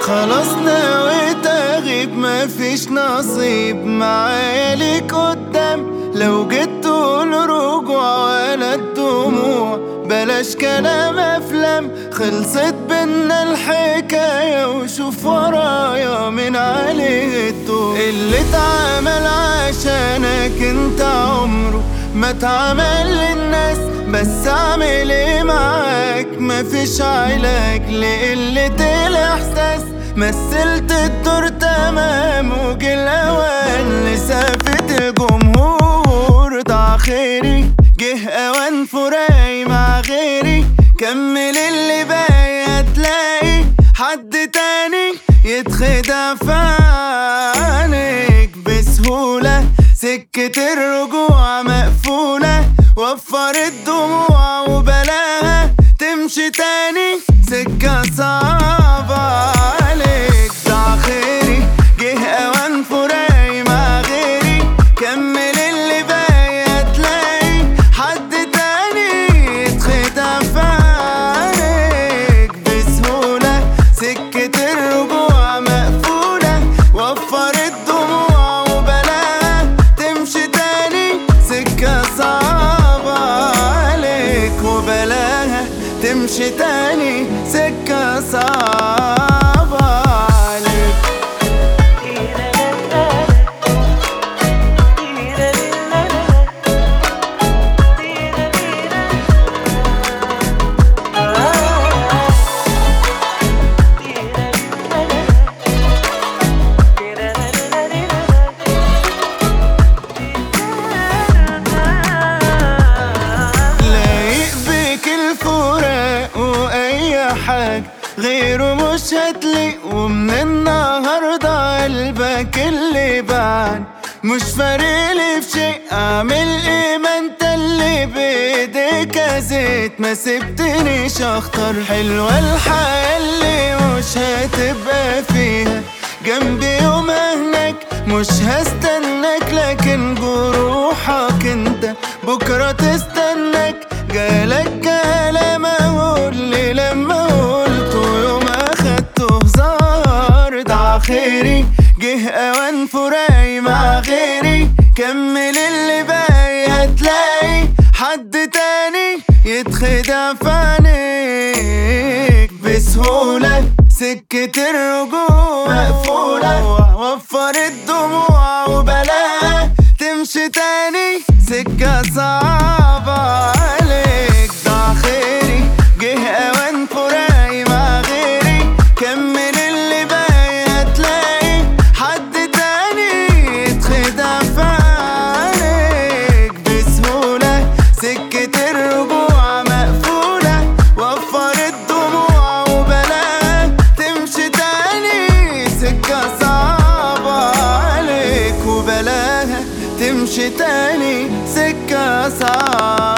خلاص نويت اغيب مفيش نصيب معايا ليك قدام لو جيت تقول رجوع ولا الدموع بلاش كلام افلام خلصت بينا الحكاية وشوف ورايا من عليه الدور اللي اتعمل عشانك انت عمره ما اتعمل للناس بس اعمل ايه معاك مفيش علاج لقلة الاحساس مثلت الدور تمام وجه الاوان لسافة الجمهور ضاع خيري جه اوان فراي مع غيري كمل اللي باقي هتلاقي حد تاني يتخدع في عينيك بسهولة سكة الرجوع مقفولة وفر الدموع وبلاها تمشي تاني سكة صعبة عليك ضاع خيري جه اوان فراي مع غيري كمل اللي باقي هتلاقي حد تاني يتخدع في عينيك بسهولة سكة الرجوع مقفولة وفر الدموع وبلاها تمشي تاني سكة صعبة عليك وبلاها تمشي تاني سكة صعبة عليك لايق بيك الفراق واي حاجة غيره مش هتلاقي ومن النهاردة قلبك اللي بعد مش فارقلي في شيء اعمل ايه ما انت اللي بايديك ازيت ما سبتنيش اختار حلوة الحياة اللي مش هتبقى فيها جنبي يوم هناك مش هستناك لكن جروحك انت بكرة تستناك جالك كلام اقول لي لما قلته يوم اخدته هزار ضاع خيري جه اوان فراي مع غيري كمل اللي باقي هتلاقي حد تاني يتخدع في عينيك بسهولة سكة الرجوع مقفولة وفر الدموع وبلاها تمشي تاني سكة صعبة عليك ضاع خيري جه اوان فراي مع غيري كمل اللي باقي هتلاقي حد تاني يتخدع في عينيك بسهولة سكة الرجوع مقفولة وفر الدموع وبلاها تمشي تاني سكة صعبة عليك وبلاها تمشي تاني سكة صعبة